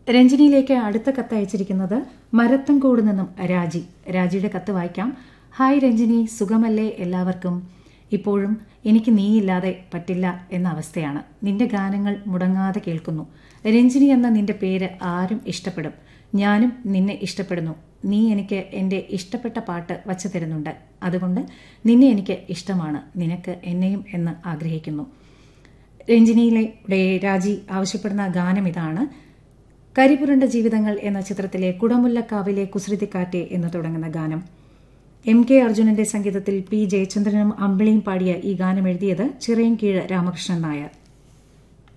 രഞ്ജിനിയിലേക്ക് അടുത്ത കത്ത് അയച്ചിരിക്കുന്നത് മരത്തൻകോട് നിന്നും രാജി രാജിയുടെ കത്ത് വായിക്കാം ഹായ് രഞ്ജിനി സുഖമല്ലേ എല്ലാവർക്കും ഇപ്പോഴും എനിക്ക് നീയില്ലാതെ പറ്റില്ല എന്ന അവസ്ഥയാണ് നിന്റെ ഗാനങ്ങൾ മുടങ്ങാതെ കേൾക്കുന്നു രഞ്ജിനി എന്ന നിന്റെ പേര് ആരും ഇഷ്ടപ്പെടും ഞാനും നിന്നെ ഇഷ്ടപ്പെടുന്നു നീ എനിക്ക് എൻ്റെ ഇഷ്ടപ്പെട്ട പാട്ട് വച്ചു തരുന്നുണ്ട് അതുകൊണ്ട് നിന്നെ എനിക്ക് ഇഷ്ടമാണ് നിനക്ക് എന്നെയും എന്ന് ആഗ്രഹിക്കുന്നു രഞ്ജിനിയിലെ രാജി ആവശ്യപ്പെടുന്ന ഗാനം ഇതാണ് കരിപുരണ്ട ജീവിതങ്ങൾ എന്ന ചിത്രത്തിലെ കുടമുല്ലക്കാവിലെ കുസൃതിക്കാറ്റെ എന്ന് തുടങ്ങുന്ന ഗാനം എം കെ അർജുനന്റെ സംഗീതത്തിൽ പി ജയചന്ദ്രനും അമ്പിളിയും പാടിയ ഈ ഗാനം എഴുതിയത് ചിറയൻകീഴ് രാമകൃഷ്ണൻ നായർ